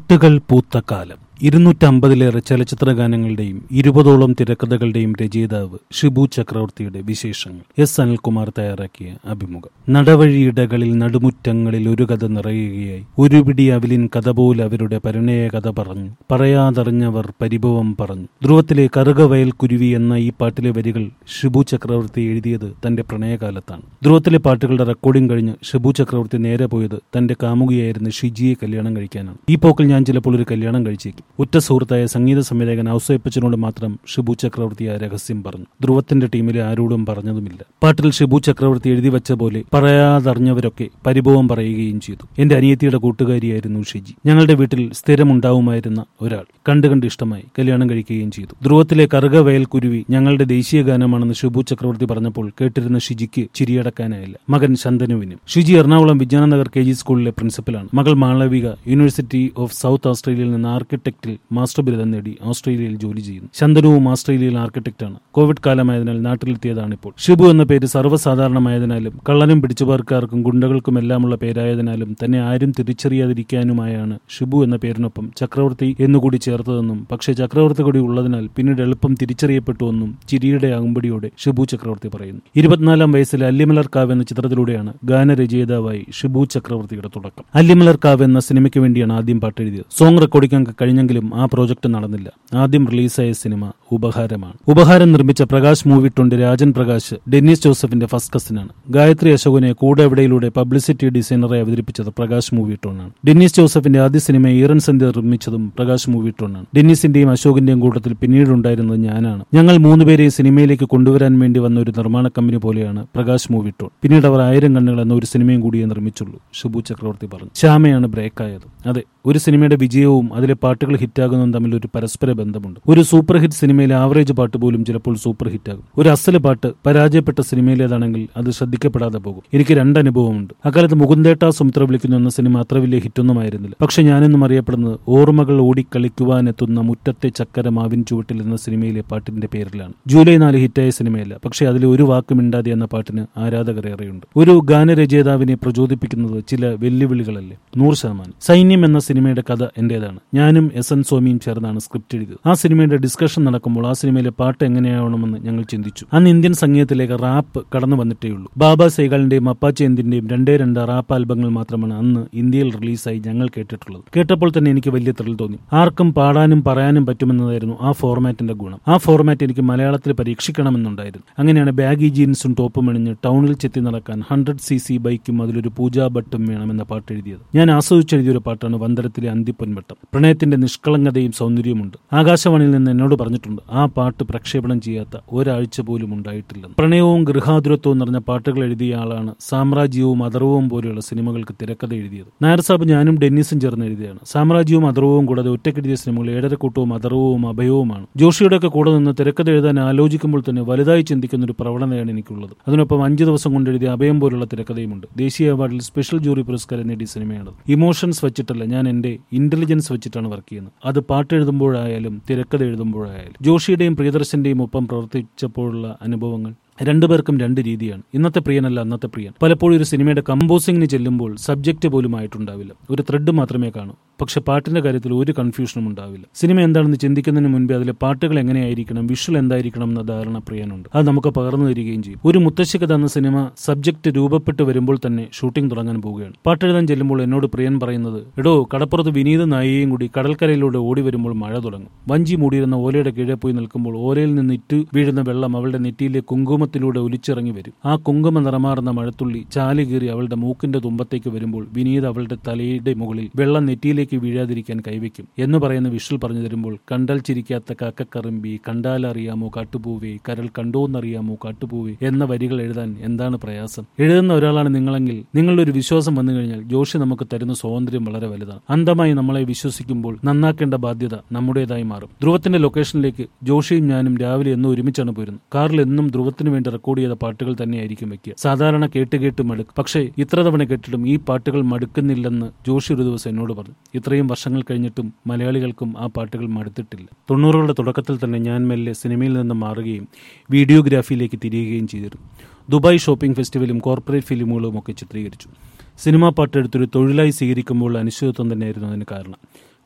പാട്ടുകൾ പൂത്ത കാലം ഇരുന്നൂറ്റമ്പതിലേറെ ചലച്ചിത്ര ഗാനങ്ങളുടെയും ഇരുപതോളം തിരക്കഥകളുടെയും രചയിതാവ് ഷിബു ചക്രവർത്തിയുടെ വിശേഷങ്ങൾ എസ് അനിൽകുമാർ തയ്യാറാക്കിയ അഭിമുഖം നടവഴിയിടകളിൽ നടുമുറ്റങ്ങളിൽ ഒരു കഥ നിറയുകയായി ഒരു പിടി അവലിൻ കഥ പോലെ അവരുടെ പരിണയ കഥ പറഞ്ഞു പറയാതറിഞ്ഞവർ പരിഭവം പറഞ്ഞു ധ്രുവത്തിലെ കറുകവയൽ കുരുവി എന്ന ഈ പാട്ടിലെ വരികൾ ഷിബു ചക്രവർത്തി എഴുതിയത് തന്റെ പ്രണയകാലത്താണ് ധ്രുവത്തിലെ പാട്ടുകളുടെ റെക്കോർഡിംഗ് കഴിഞ്ഞ് ഷിബു ചക്രവർത്തി നേരെ പോയത് തന്റെ കാമുകിയായിരുന്ന ഷിജിയെ കല്യാണം കഴിക്കാനാണ് ഈ പോക്കിൽ ഞാൻ ചിലപ്പോൾ ഒരു കല്യാണം കഴിച്ചേക്കും ഉറ്റ സുഹൃത്തായ സംഗീത സംവിധായകൻ ഔസേപ്പച്ചനോട് മാത്രം ഷിബു ചക്രവർത്തി ആ രഹസ്യം പറഞ്ഞു ധ്രുവത്തിന്റെ ടീമിലെ ആരോടും പറഞ്ഞതുമില്ല പാട്ടിൽ ഷിബു ചക്രവർത്തി എഴുതി വെച്ച പോലെ പറയാതറിഞ്ഞവരൊക്കെ പരിഭവം പറയുകയും ചെയ്തു എന്റെ അനിയത്തിയുടെ കൂട്ടുകാരിയായിരുന്നു ഷിജി ഞങ്ങളുടെ വീട്ടിൽ സ്ഥിരമുണ്ടാവുമായിരുന്ന ഒരാൾ കണ്ടു കണ്ട് ഇഷ്ടമായി കല്യാണം കഴിക്കുകയും ചെയ്തു ധ്രുവത്തിലെ കറുകവയൽ കുരുവി ഞങ്ങളുടെ ദേശീയ ഗാനമാണെന്ന് ഷിബു ചക്രവർത്തി പറഞ്ഞപ്പോൾ കേട്ടിരുന്ന ഷിജിക്ക് ചിരിയടക്കാനായില്ല മകൻ ശന്തനുവിനും ഷിജി എറണാകുളം വിജ്ഞാനനഗർ കെ ജി സ്കൂളിലെ പ്രിൻസിപ്പലാണ് മകൾ മാളവിക യൂണിവേഴ്സിറ്റി ഓഫ് സൗത്ത് ഓസ്ട്രേലിയയിൽ നിന്ന് ആർക്കിടെക്റ്റിൽ മാസ്റ്റർ ബിരുദം നേടി ഓസ്ട്രേലിയയിൽ ജോലി ചെയ്യുന്നു ശന്തനുവും ഓസ്ട്രേലിയയിൽ ആർക്കിടെക്റ്റാണ് കോവിഡ് കാലമായതിനാൽ നാട്ടിലെത്തിയതാണ് ഇപ്പോൾ ഷിബു എന്ന പേര് സർവ്വസാധാരണമായതിനാലും കള്ളനും പിടിച്ചുപാർക്കാർക്കും ഗുണ്ടകൾക്കും എല്ലാമുള്ള പേരായതിനാലും തന്നെ ആരും തിരിച്ചറിയാതിരിക്കാനുമായാണ് ഷിബു എന്ന പേരിനൊപ്പം ചക്രവർത്തി എന്നുകൂടി ചേർത്തതെന്നും പക്ഷേ ചക്രവർത്തി കൂടി ഉള്ളതിനാൽ പിന്നീട് എളുപ്പം തിരിച്ചറിയപ്പെട്ടുവെന്നും ചിരിയുടെ അകുമ്പടിയോടെ ഷിബു ചക്രവർത്തി പറയുന്നു ഇരുപത്തിനാലാം വയസ്സിൽ അല്ലിമലർ കാവ് എന്ന ചിത്രത്തിലൂടെയാണ് ഗാനരചയിതാവായി ഷിബു ചക്രവർത്തിയുടെ തുടക്കം അല്ലിമലർ കാവ് എന്ന സിനിമയ്ക്ക് വേണ്ടിയാണ് ആദ്യം പാട്ടെഴുതിയത് സോങ് റെക്കോർഡിംഗ് കഴിഞ്ഞെങ്കിലും ആ പ്രോജക്ട് നടന്നില്ല ആദ്യം റിലീസായ സിനിമ ഉപഹാരമാണ് ഉപഹാരം നിർമ്മിച്ച പ്രകാശ് മൂവിട്ടുണ്ട് രാജൻ പ്രകാശ് ഡെന്നിസ് ജോസഫിന്റെ ഫസ്റ്റ് കസിനാണ് ഗായത്രി അശോകനെ കൂടെ എവിടെയിലൂടെ പബ്ലിസിറ്റി ഡിസൈനറെ അവതരിപ്പിച്ചത് പ്രകാശ് മൂവിട്ടോണാണ് ഡെന്നിസ് ജോസഫിന്റെ ആദ്യ സിനിമ ഈറൻ സന്ധ്യ നിർമ്മിച്ചതും പ്രകാശ് മൂവിട്ടോണാണ് ഡെന്നിസിന്റെയും അശോകിന്റെയും കൂട്ടത്തിൽ പിന്നീടുണ്ടായിരുന്നത് ഞാനാണ് ഞങ്ങൾ മൂന്നുപേരെയും സിനിമയിലേക്ക് കൊണ്ടുവരാൻ വേണ്ടി വന്ന ഒരു നിർമ്മാണ കമ്പനി പോലെയാണ് പ്രകാശ് മൂവിട്ടോൺ പിന്നീട് അവർ ആയിരം കണ്ണുകൾ എന്ന ഒരു സിനിമയും കൂടിയേ നിർമ്മിച്ചുള്ളൂ ഷിബു ചക്രവർത്തി പറഞ്ഞു ശ്യാമയാണ് ബ്രേക്കായത് അതെ ഒരു സിനിമയുടെ വിജയവും അതിലെ പാട്ടുകൾ ഹിറ്റാകുന്നതും തമ്മിൽ ഒരു പരസ്പര ബന്ധമുണ്ട് ഒരു സൂപ്പർ ഹിറ്റ് സിനിമയിലെ ആവറേജ് പാട്ട് പോലും ചിലപ്പോൾ സൂപ്പർ ഹിറ്റാകും ഒരു അസല് പാട്ട് പരാജയപ്പെട്ട സിനിമയിലേതാണെങ്കിൽ അത് ശ്രദ്ധിക്കപ്പെടാതെ പോകും എനിക്ക് രണ്ട് അനുഭവമുണ്ട് അക്കാലത്ത് മുകുന്ദേട്ട സുമിത്ര വിളിക്കുന്നു എന്ന സിനിമ അത്ര വലിയ ഹിറ്റൊന്നുമായിരുന്നില്ല പക്ഷെ ഞാനെന്നും അറിയപ്പെടുന്നത് ഓർമ്മകൾ ഓടിക്കളിക്കുവാനെത്തുന്ന മുറ്റത്തെ ചക്കര മാവിൻ ചുവട്ടിൽ എന്ന സിനിമയിലെ പാട്ടിന്റെ പേരിലാണ് ജൂലൈ നാല് ഹിറ്റായ സിനിമയല്ല പക്ഷെ അതിൽ ഒരു വാക്ക് മിണ്ടാതെ എന്ന പാട്ടിന് ആരാധകരേറെയുണ്ട് ഒരു ഗാനരചയിതാവിനെ പ്രചോദിപ്പിക്കുന്നത് ചില വെല്ലുവിളികളല്ലേ നൂറ് ശതമാനം സൈന്യം എന്ന സിനിമയുടെ കഥ എന്റേതാണ് ഞാനും എസ് എൻ സ്വാമിയും ചേർന്നാണ് സ്ക്രിപ്റ്റ് എഴുതിയത് ആ സിനിമയുടെ ഡിസ്കഷൻ നടക്കുമ്പോൾ ആ സിനിമയിലെ പാട്ട് എങ്ങനെയാവണമെന്ന് ഞങ്ങൾ ചിന്തിച്ചു അന്ന് ഇന്ത്യൻ സംഗീതത്തിലേക്ക് റാപ്പ് കടന്നു വന്നിട്ടേയുള്ളൂ ബാബ സൈഗാളിന്റെയും അപ്പാച്ചി എന്തിന്റെയും രണ്ടേ രണ്ട് റാപ്പ് ആൽബങ്ങൾ മാത്രമാണ് അന്ന് ഇന്ത്യയിൽ റിലീസായി ഞങ്ങൾ കേട്ടിട്ടുള്ളത് കേട്ടപ്പോൾ തന്നെ എനിക്ക് വലിയ ത്രിൽ തോന്നി ആർക്കും പാടാനും പറയാനും പറ്റുമെന്നതായിരുന്നു ആ ഫോർമാറ്റിന്റെ ഗുണം ആ ഫോർമാറ്റ് എനിക്ക് മലയാളത്തിൽ പരീക്ഷിക്കണമെന്നുണ്ടായിരുന്നു അങ്ങനെയാണ് ബാഗി ജീൻസും ടോപ്പും അണിഞ്ഞ് ടൗണിൽ ചെത്തി നടക്കാൻ ഹൺഡ്രഡ് സി സി ബൈക്കും അതിലൊരു പൂജാ ബട്ടും വേണമെന്ന പാട്ട് എഴുതിയത് ഞാൻ ആസ്വദിച്ചെഴുതിയ ഒരു പാട്ടാണ് വന്തരത്തിലെ അന്തിപ്പൊൻവട്ടം പ്രണയത്തിന്റെ നിഷ്കളങ്കതയും സൗന്ദര്യമുണ്ട് ആകാശവാണിയിൽ നിന്ന് എന്നോട് പറഞ്ഞിട്ടുണ്ട് ആ പാട്ട് പ്രക്ഷേപണം ചെയ്യാത്ത ഒരാഴ്ച പോലും ഉണ്ടായിട്ടില്ലെന്ന് പ്രണയവും ഗൃഹാതുരത്വവും നിറഞ്ഞ പാട്ടുകൾ എഴുതിയ ആളാണ് സാമ്രാജ്യവും അതർവവും പോലെയുള്ള സിനിമകൾക്ക് തിരക്കഥ എഴുതിയത് നായർ സാബ് ഞാനും ഡെന്നിസും ചേർന്ന് എഴുതിയാണ് സാമ്രാജ്യവും അതർവവും കൂടാതെ ഒറ്റക്കെഴുതിയ സിനിമകൾ ഏഴരക്കൂട്ടവും അതർവവും അഭയവുമാണ് ജോഷിയുടെയൊക്കെ കൂടെ നിന്ന് തിരക്കഥ എഴുതാൻ ആലോചിക്കുമ്പോൾ തന്നെ വലുതായി ചിന്തിക്കുന്ന ഒരു പ്രവണതയാണ് എനിക്കുള്ളത് അതിനൊപ്പം അഞ്ചു ദിവസം കൊണ്ട് എഴുതിയ അഭയം പോലുള്ള തിരക്കഥയുമുണ്ട് ദേശീയ അവാർഡിൽ സ്പെഷ്യൽ ജൂറി പുരസ്കാരം നേടിയ സിനിമയാണ് ഇമോഷൻസ് വെച്ചിട്ടല്ല ഞാൻ എന്റെ ഇന്റലിജൻസ് വെച്ചിട്ടാണ് വർക്ക് ചെയ്യുന്നത് അത് പാട്ട് എഴുതുമ്പോഴായാലും തിരക്കഥ എഴുതുമ്പോഴായാലും ജോഷിയുടെയും പ്രിയദർശന്റെയും ഒപ്പം പ്രവർത്തിച്ചപ്പോഴുള്ള അനുഭവങ്ങൾ രണ്ടുപേർക്കും രണ്ട് രീതിയാണ് ഇന്നത്തെ പ്രിയനല്ല അന്നത്തെ പ്രിയൻ പലപ്പോഴും ഒരു സിനിമയുടെ കമ്പോസിംഗിന് ചെല്ലുമ്പോൾ സബ്ജക്റ്റ് പോലും ആയിട്ടുണ്ടാവില്ല ഒരു ത്രെഡ് മാത്രമേ കാണൂ പക്ഷെ പാട്ടിന്റെ കാര്യത്തിൽ ഒരു കൺഫ്യൂഷനും ഉണ്ടാവില്ല സിനിമ എന്താണെന്ന് ചിന്തിക്കുന്നതിന് മുൻപേ അതിലെ പാട്ടുകൾ എങ്ങനെയായിരിക്കണം വിഷ്വൽ എന്തായിരിക്കണം എന്ന ധാരണ പ്രിയനുണ്ട് അത് നമുക്ക് പകർന്നു തരികയും ചെയ്യും ഒരു മുത്തശ്ശിക തന്ന സിനിമ സബ്ജക്ട് രൂപപ്പെട്ട് വരുമ്പോൾ തന്നെ ഷൂട്ടിംഗ് തുടങ്ങാൻ പോവുകയാണ് പാട്ടെഴുതാൻ ചെല്ലുമ്പോൾ എന്നോട് പ്രിയൻ പറയുന്നത് എടോ കടപ്പുറത്ത് വിനീത നായികയും കൂടി കടൽക്കരയിലൂടെ ഓടി വരുമ്പോൾ മഴ തുടങ്ങും വഞ്ചി മൂടിയിരുന്ന ഓലയുടെ കീഴെ പോയി നിൽക്കുമ്പോൾ ഓലയിൽ നിന്ന് ഇറ്റു വീഴുന്ന വെള്ളം അവളുടെ നെറ്റിയിലെ കുങ്കുമത്തിലൂടെ ഒലിച്ചിറങ്ങി വരും ആ കുങ്കുമ നിറമാർന്ന മഴത്തുള്ളി ചാലി കീറി അവളുടെ മൂക്കിന്റെ തുമ്പത്തേക്ക് വരുമ്പോൾ വിനീത് അവളുടെ തലയുടെ മുകളിൽ വെള്ളം നെറ്റിയിലേക്ക് വീഴാതിരിക്കാൻ കൈവയ്ക്കും എന്ന് പറയുന്ന വിഷ്വൽ പറഞ്ഞു തരുമ്പോൾ കണ്ടാൽ ചിരിക്കാത്ത കാക്കക്കറമ്പി കണ്ടാലറിയാമോ കാട്ടുപൂവേ കരൾ കണ്ടോന്നറിയാമോ കാട്ടുപൂവേ എന്ന വരികൾ എഴുതാൻ എന്താണ് പ്രയാസം എഴുതുന്ന ഒരാളാണ് നിങ്ങളെങ്കിൽ നിങ്ങളുടെ ഒരു വിശ്വാസം വന്നു കഴിഞ്ഞാൽ ജോഷി നമുക്ക് തരുന്ന സ്വാതന്ത്ര്യം വളരെ വലുതാണ് അന്ധമായി നമ്മളെ വിശ്വസിക്കുമ്പോൾ നന്നാക്കേണ്ട ബാധ്യത നമ്മുടേതായി മാറും ധ്രുവത്തിന്റെ ലൊക്കേഷനിലേക്ക് ജോഷിയും ഞാനും രാവിലെ എന്നും ഒരുമിച്ചാണ് പോരുന്നത് കാറിൽ എന്നും ധ്രുവത്തിന് വേണ്ടി റെക്കോർഡ് ചെയ്ത പാട്ടുകൾ തന്നെയായിരിക്കും വെക്കുക സാധാരണ കേട്ട് കേട്ട് മടുക്കും പക്ഷേ ഇത്ര തവണ കേട്ടിട്ടും ഈ പാട്ടുകൾ മടുക്കുന്നില്ലെന്ന് ജോഷി ഒരു ദിവസം എന്നോട് പറഞ്ഞു ഇത്രയും വർഷങ്ങൾ കഴിഞ്ഞിട്ടും മലയാളികൾക്കും ആ പാട്ടുകൾ മടുത്തിട്ടില്ല തൊണ്ണൂറുകളുടെ തുടക്കത്തിൽ തന്നെ ഞാൻ മെല്ലെ സിനിമയിൽ നിന്ന് മാറുകയും വീഡിയോഗ്രാഫിയിലേക്ക് തിരിയുകയും ചെയ്തിരുന്നു ദുബായ് ഷോപ്പിംഗ് ഫെസ്റ്റിവലും കോർപ്പറേറ്റ് ഫിലിമുകളും ഒക്കെ ചിത്രീകരിച്ചു സിനിമാ പാട്ടെടുത്തൊരു തൊഴിലായി സ്വീകരിക്കുമ്പോൾ അനിശ്ചിതത്വം തന്നെയായിരുന്നു അതിന് കാരണം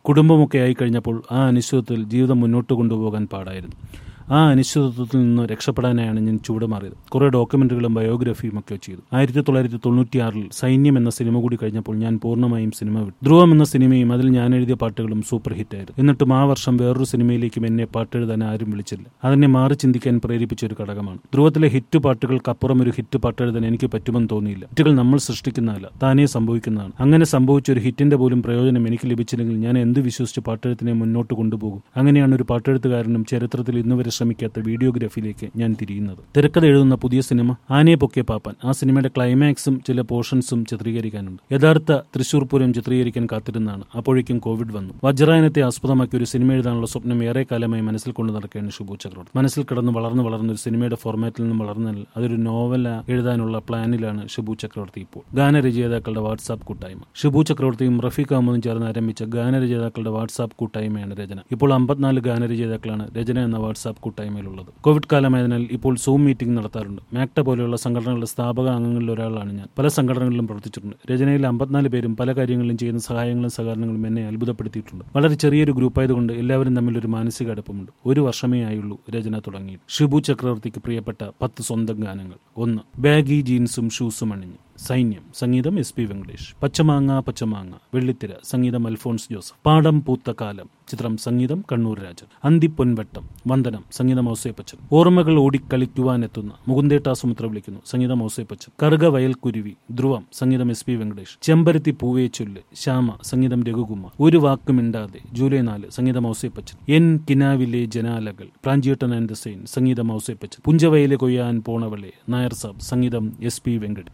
കുടുംബമൊക്കെ ആയി കഴിഞ്ഞപ്പോൾ ആ അനിശ്ചിതത്വത്തിൽ ജീവിതം മുന്നോട്ട് കൊണ്ടുപോകാൻ പാടായിരുന്നു ആ അനിശ്ചിതത്വത്തിൽ നിന്ന് രക്ഷപ്പെടാനായാണ് ഞാൻ ചുവട് മാറിയത് കുറെ ഡോക്യുമെന്ററികളും ബയോഗ്രഫിയും ഒക്കെ ചെയ്തു ആയിരത്തി തൊള്ളായിരത്തി തൊണ്ണൂറ്റിയാറിൽ സൈന്യം എന്ന സിനിമ കൂടി കഴിഞ്ഞപ്പോൾ ഞാൻ പൂർണ്ണമായും സിനിമ വിട്ടു ധ്രുവം എന്ന സിനിമയും അതിൽ ഞാൻ എഴുതിയ പാട്ടുകളും സൂപ്പർ ഹിറ്റായിരുന്നു എന്നിട്ടും ആ വർഷം വേറൊരു സിനിമയിലേക്കും എന്നെ പാട്ടെഴുതാൻ ആരും വിളിച്ചില്ല അതെന്നെ മാറി ചിന്തിക്കാൻ പ്രേരിപ്പിച്ച ഒരു ഘടകമാണ് ധ്രുവത്തിലെ ഹിറ്റ് പാട്ടുകൾക്കപ്പുറം ഒരു ഹിറ്റ് പാട്ടെഴുതാൻ എനിക്ക് പറ്റുമെന്ന് തോന്നിയില്ല ഹിറ്റുകൾ നമ്മൾ സൃഷ്ടിക്കുന്നതല്ല താനേ സംഭവിക്കുന്നതാണ് അങ്ങനെ സംഭവിച്ച ഒരു ഹിറ്റിന്റെ പോലും പ്രയോജനം എനിക്ക് ലഭിച്ചില്ലെങ്കിൽ ഞാൻ എന്ത് വിശ്വസിച്ച് പാട്ടെഴുത്തിനെ മുന്നോട്ട് കൊണ്ടുപോകും അങ്ങനെയാണ് ഒരു പാട്ടെഴുത്തുകാരനും ചരിത്രത്തിൽ ഇന്നുവരെ ശ്രമിക്കാത്ത വീഡിയോഗ്രാഫിയിലേക്ക് ഞാൻ തിരിയുന്നത് തിരക്കഥ എഴുതുന്ന പുതിയ സിനിമ ആനയെ പൊക്കിയ പാപ്പാൻ ആ സിനിമയുടെ ക്ലൈമാക്സും ചില പോർഷൻസും ചിത്രീകരിക്കാനുണ്ട് യഥാർത്ഥ തൃശൂർ പൂരം ചിത്രീകരിക്കാൻ കാത്തിരുന്നാണ് അപ്പോഴേക്കും കോവിഡ് വന്നു വജ്രായനത്തെ ആസ്പദമാക്കി ഒരു സിനിമ എഴുതാനുള്ള സ്വപ്നം ഏറെ കാലമായി മനസ്സിൽ കൊണ്ടു നടക്കുകയാണ് ഷിബു ചക്രവർത്തി മനസ്സിൽ കിടന്ന് വളർന്ന് വളർന്ന ഒരു സിനിമയുടെ ഫോർമാറ്റിൽ നിന്നും വളർന്നാൽ അതൊരു നോവല എഴുതാനുള്ള പ്ലാനിലാണ് ഷിബു ചക്രവർത്തി ഇപ്പോൾ ഗാനരചയിതാക്കളുടെ വാട്സാപ്പ് കൂട്ടായ്മ ഷിബു ചക്രവർത്തിയും റഫീഖ് അഹമ്മദും ചേർന്ന് ആരംഭിച്ച ഗാനരചയിതാക്കളുടെ വാട്സാപ്പ് കൂട്ടായ്മയാണ് രചന ഇപ്പോൾ അമ്പത്തിനാല് ഗാനരചയിതാക്കളാണ് രചന എന്ന വാട്സാപ്പ് കൂട്ടായ്മയിലുള്ളത് കോവിഡ് കാലമായതിനാൽ ഇപ്പോൾ സൂം മീറ്റിംഗ് നടത്താറുണ്ട് മാക്ട പോലെയുള്ള സംഘടനകളുടെ സ്ഥാപക അംഗങ്ങളിൽ ഒരാളാണ് ഞാൻ പല സംഘടനകളിലും പ്രവർത്തിച്ചിട്ടുണ്ട് രചനയിൽ അമ്പത്തിനാല് പേരും പല കാര്യങ്ങളിലും ചെയ്യുന്ന സഹായങ്ങളും സഹകരണങ്ങളും എന്നെ അത്ഭുതപ്പെടുത്തിയിട്ടുണ്ട് വളരെ ചെറിയൊരു ഗ്രൂപ്പായതുകൊണ്ട് എല്ലാവരും തമ്മിൽ ഒരു മാനസിക അടുപ്പമുണ്ട് ഒരു വർഷമേ ആയുള്ളൂ രചന തുടങ്ങി ഷിബു ചക്രവർത്തിക്ക് പ്രിയപ്പെട്ട പത്ത് സ്വന്തം ഗാനങ്ങൾ ഒന്ന് ബാഗി ജീൻസും ഷൂസും അണിഞ്ഞ് സൈന്യം സംഗീതം എസ് പി വെങ്കടേഷ് പച്ചമാങ്ങ പച്ചമാങ്ങ വെള്ളിത്തിര സംഗീതം അൽഫോൺസ് ജോസഫ് പാടം പൂത്ത കാലം ചിത്രം സംഗീതം കണ്ണൂർ രാജൻ അന്തിപ്പൊൻവട്ടം വന്ദനം സംഗീതം ഔസേപ്പച്ചൻ ഓർമ്മകൾ ഓടിക്കളിക്കുവാനെത്തുന്ന മുകുന്ദേട്ട സുമിത്ര വിളിക്കുന്നു സംഗീതം ഔസേപ്പച്ചൻ കറുക വയൽ കുരുവി ധ്രുവം സംഗീതം എസ് പി വെങ്കടേഷ് ചെമ്പരത്തി പൂവേ ചൊല്ല് ശ്യാമ സംഗീതം രഘുകുമാർ ഒരു വാക്ക് മിണ്ടാതെ ജൂലൈ നാല് സംഗീതം ഔസേപ്പച്ചൻ എൻ കിനാവിലെ ജനാലകൾ പ്രാഞ്ചിയട്ടൻ ആൻഡ് സെയിൻ സംഗീതം ഔസേപ്പച്ചൻ പുഞ്ചവയലെ കൊയ്യാൻ പോണവളെ നായർ സാബ് സംഗീതം എസ് പി വെങ്കടേഷ്